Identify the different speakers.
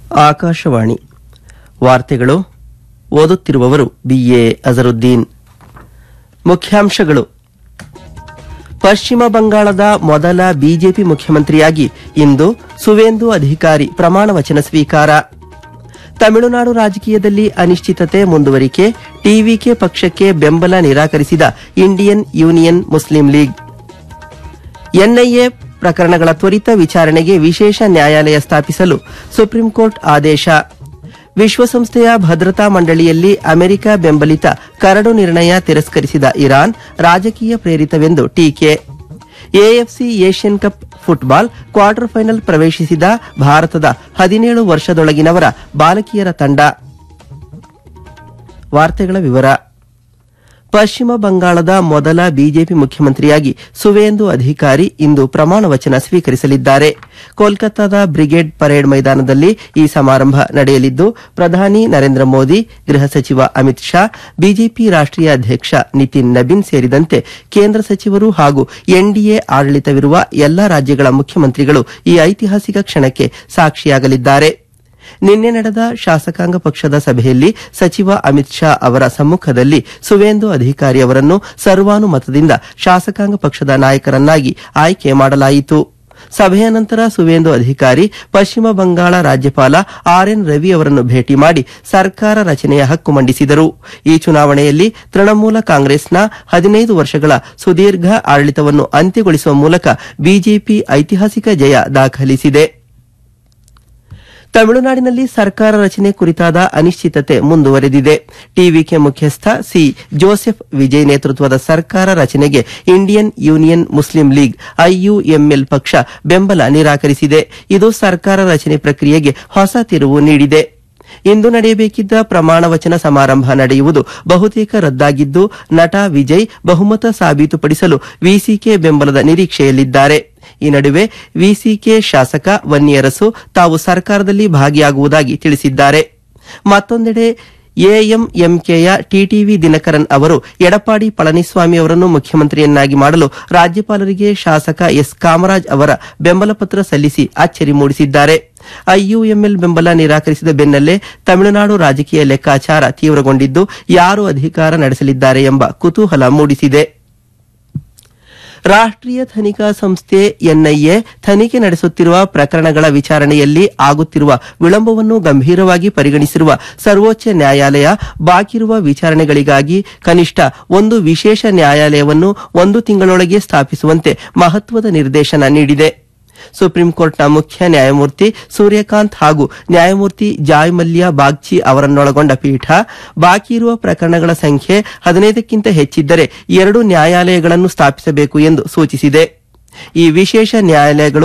Speaker 1: ಆಕಾಶವಾಣಿ ವಾರ್ತೆಗಳು ಓದುತ್ತಿರುವವರು ಬಿಎ ಅಜರುದ್ದೀನ್ ಮುಖ್ಯಾಂಶಗಳು ಪಶ್ಚಿಮ ಬಂಗಾಳದ ಮೊದಲ ಬಿಜೆಪಿ ಮುಖ್ಯಮಂತ್ರಿಯಾಗಿ ಇಂದು ಸುವೇಂದು ಅಧಿಕಾರಿ ಪ್ರಮಾಣ ವಚನ ಸ್ವೀಕಾರ ತಮಿಳುನಾಡು ರಾಜಕೀಯದಲ್ಲಿ ಅನಿಶ್ಚಿತತೆ ಮುಂದುವರಿಕೆ ಟಿವಿಕೆ ಪಕ್ಷಕ್ಕೆ ಬೆಂಬಲ ನಿರಾಕರಿಸಿದ Indian Union Muslim League NIA ಪ್ರಕರಣಗಳ ತ್ವರಿತ ವಿಚಾರಣೆಗೆ ವಿಶೇಷ ನ್ಯಾಯಾಲಯ ಸ್ಥಾಪಿಸಲು ಸುಪ್ರೀಂ ಕೋರ್ಟ್ ಆದೇಶ ವಿಶ್ವಸಂಸ್ಥೆಯ ಭದ್ರತಾ ಮಂಡಳಿಯಲ್ಲಿ ಅಮೆರಿಕ ಬೆಂಬಲಿತ ಕರಡು ನಿರ್ಣಯ ತಿರಸ್ಕರಿಸಿದ ಇರಾನ್ ರಾಜಕೀಯ ಪ್ರೇರಿತವೆಂದು ಟೀಕೆ AFC Asian cup football quarter final ಪ್ರವೇಶಿಸಿದ ಭಾರತದ ಹದಿನೇಳು ವರ್ಷದೊಳಗಿನವರ ಬಾಲಕಿಯರ ತಂಡ ವಾರ್ತೆಗಳ ವಿವರ ಪಶ್ಚಿಮ ಬಂಗಾಳದ ಮೊದಲ ಬಿಜೆಪಿ ಮುಖ್ಯಮಂತ್ರಿಯಾಗಿ ಸುವೇಂದು ಅಧಿಕಾರಿ ಇಂದು ಪ್ರಮಾಣ ವಚನ ಸ್ವೀಕರಿಸಲಿದ್ದಾರೆ ಕೋಲ್ಕತ್ತಾದ ಬ್ರಿಗೇಡ್ ಪರೇಡ್ ಮೈದಾನದಲ್ಲಿ ಈ ಸಮಾರಂಭ ನಡೆಯಲಿದ್ದು ಪ್ರಧಾನಿ ನರೇಂದ್ರ ಮೋದಿ ಗೃಹ ಸಚಿವ ಅಮಿತ್ ಶಾ ಬಿಜೆಪಿ ರಾಷ್ಟೀಯ ಅಧ್ಯಕ್ಷ ನಿತಿನ್ ನಬೀನ್ ಸೇರಿದಂತೆ ಕೇಂದ್ರ ಸಚಿವರು ಹಾಗೂ ಎನ್ಡಿಎ ಆಡಳಿತವಿರುವ ಎಲ್ಲಾ ರಾಜ್ಯಗಳ ಮುಖ್ಯಮಂತ್ರಿಗಳು ಈ ಐತಿಹಾಸಿಕ ಕ್ಷಣಕ್ಕೆ ಸಾಕ್ಷಿಯಾಗಲಿದ್ದಾರೆ ನಿನ್ನೆ ನಡೆದ ಶಾಸಕಾಂಗ ಪಕ್ಷದ ಸಭೆಯಲ್ಲಿ ಸಚಿವ ಅಮಿತ್ ಶಾ ಅವರ ಸಮ್ಮುಖದಲ್ಲಿ ಸುವೇಂದು ಅಧಿಕಾರಿ ಅವರನ್ನು ಸರ್ವಾನುಮತದಿಂದ ಶಾಸಕಾಂಗ ಪಕ್ಷದ ನಾಯಕರನ್ನಾಗಿ ಆಯ್ಕೆ ಮಾಡಲಾಯಿತು ಸಭೆಯ ನಂತರ ಸುವೇಂದು ಅಧಿಕಾರಿ ಪಶ್ಚಿಮ ಬಂಗಾಳ ರಾಜ್ಯಪಾಲ ಆರ್ ಎನ್ ರವಿ ಅವರನ್ನು ಭೇಟಿ ಮಾಡಿ ಸರ್ಕಾರ ರಚನೆಯ ಹಕ್ಕು ಮಂಡಿಸಿದರು ಈ ಚುನಾವಣೆಯಲ್ಲಿ ತೃಣಮೂಲ ಕಾಂಗ್ರೆಸ್ನ ಹದಿನೈದು ವರ್ಷಗಳ ಸುದೀರ್ಘ ಆಡಳಿತವನ್ನು ಅಂತ್ಯಗೊಳಿಸುವ ಮೂಲಕ ಬಿಜೆಪಿ ಐತಿಹಾಸಿಕ ಜಯ ದಾಖಲಿಸಿದೆ ತಮಿಳುನಾಡಿನಲ್ಲಿ ಸರ್ಕಾರ ರಚನೆ ಕುರಿತಾದ ಅನಿಶ್ಚಿತತೆ ಮುಂದುವರೆದಿದೆ ಟಿವಿಕೆ ಮುಖ್ಯಸ್ಥ ಸಿ ಜೋಸೆಫ್ ವಿಜಯ್ ನೇತೃತ್ವದ ಸರ್ಕಾರ ರಚನೆಗೆ Indian Union Muslim League IUML ಪಕ್ಷ ಬೆಂಬಲ ನಿರಾಕರಿಸಿದೆ ಇದು ಸರ್ಕಾರ ರಚನೆ ಪ್ರಕ್ರಿಯೆಗೆ ಹೊಸ ತಿರುವು ನೀಡಿದೆ ಇಂದು ನಡೆಯಬೇಕಿದ್ದ ಪ್ರಮಾಣ ವಚನ ಸಮಾರಂಭ ನಡೆಯುವುದು ಬಹುತೇಕ ರದ್ದಾಗಿದ್ದು ನಟ ವಿಜಯ್ ಬಹುಮತ ಸಾಬೀತುಪಡಿಸಲು ವಿಸಿಕೆ ಬೆಂಬಲದ ನಿರೀಕ್ಷೆಯಲ್ಲಿದ್ದಾರೆ ಈ ನಡುವೆ ವಿಸಿಕೆ ಶಾಸಕ ವನ್ನಿಯರಸು ತಾವು ಸರ್ಕಾರದಲ್ಲಿ ಭಾಗಿಯಾಗುವುದಾಗಿ ತಿಳಿಸಿದ್ದಾರೆ ಮತ್ತೊಂದೆಡೆ ಎಎಂಎಂಕೆಯ ಟಿಟಿವಿ ದಿನಕರನ್ ಅವರು ಎಡಪ್ಪಾಡಿ ಪಳನಿಸ್ವಾಮಿ ಅವರನ್ನು ಮುಖ್ಯಮಂತ್ರಿಯನ್ನಾಗಿ ಮಾಡಲು ರಾಜ್ಯಪಾಲರಿಗೆ ಶಾಸಕ ಎಸ್ ಕಾಮರಾಜ್ ಅವರ ಬೆಂಬಲ ಪತ್ರ ಸಲ್ಲಿಸಿ ಅಚ್ಚರಿ ಮೂಡಿಸಿದ್ದಾರೆ ಐಯುಎಂಎಲ್ ಬೆಂಬಲ ನಿರಾಕರಿಸಿದ ಬೆನ್ನಲ್ಲೇ ತಮಿಳುನಾಡು ರಾಜಕೀಯ ಲೆಕ್ಕಾಚಾರ ತೀವ್ರಗೊಂಡಿದ್ದು ಯಾರು ಅಧಿಕಾರ ನಡೆಸಲಿದ್ದಾರೆ ಎಂಬ ಕುತೂಹಲ ಮೂಡಿಸಿದೆ ರಾಷ್ಟೀಯ ತನಿಖಾ ಸಂಸ್ಥೆ ಎನ್ಐಎ ತನಿಖೆ ನಡೆಸುತ್ತಿರುವ ಪ್ರಕರಣಗಳ ವಿಚಾರಣೆಯಲ್ಲಿ ಆಗುತ್ತಿರುವ ವಿಳಂಬವನ್ನು ಗಂಭೀರವಾಗಿ ಪರಿಗಣಿಸಿರುವ ಸರ್ವೋಚ್ಚ ನ್ಯಾಯಾಲಯ ಬಾಕಿರುವ ವಿಚಾರಣೆಗಳಿಗಾಗಿ ಕನಿಷ್ಠ ಒಂದು ವಿಶೇಷ ನ್ಯಾಯಾಲಯವನ್ನು ಒಂದು ತಿಂಗಳೊಳಗೆ ಸ್ಥಾಪಿಸುವಂತೆ ಮಹತ್ವದ ನಿರ್ದೇಶನ ನೀಡಿದೆ ಸುಪ್ರೀಂ ಕೋರ್ಟ್ನ ಮುಖ್ಯ ನ್ಯಾಯಮೂರ್ತಿ ಸೂರ್ಯಕಾಂತ್ ಹಾಗೂ ನ್ಯಾಯಮೂರ್ತಿ ಜಾಯ್ ಮಲ್ಯ ಬಾಗ್ಚಿ ಅವರನ್ನೊಳಗೊಂಡ ಪೀಠ ಬಾಕಿ ಇರುವ ಪ್ರಕರಣಗಳ ಸಂಖ್ಯೆ ಹದಿನೈದಕ್ಕಿಂತ ಹೆಚ್ಚಿದ್ದರೆ ಎರಡು ನ್ಯಾಯಾಲಯಗಳನ್ನು ಸ್ಥಾಪಿಸಬೇಕು ಎಂದು ಸೂಚಿಸಿದೆ ಈ ವಿಶೇಷ ನ್ಯಾಯಾಲಯಗಳು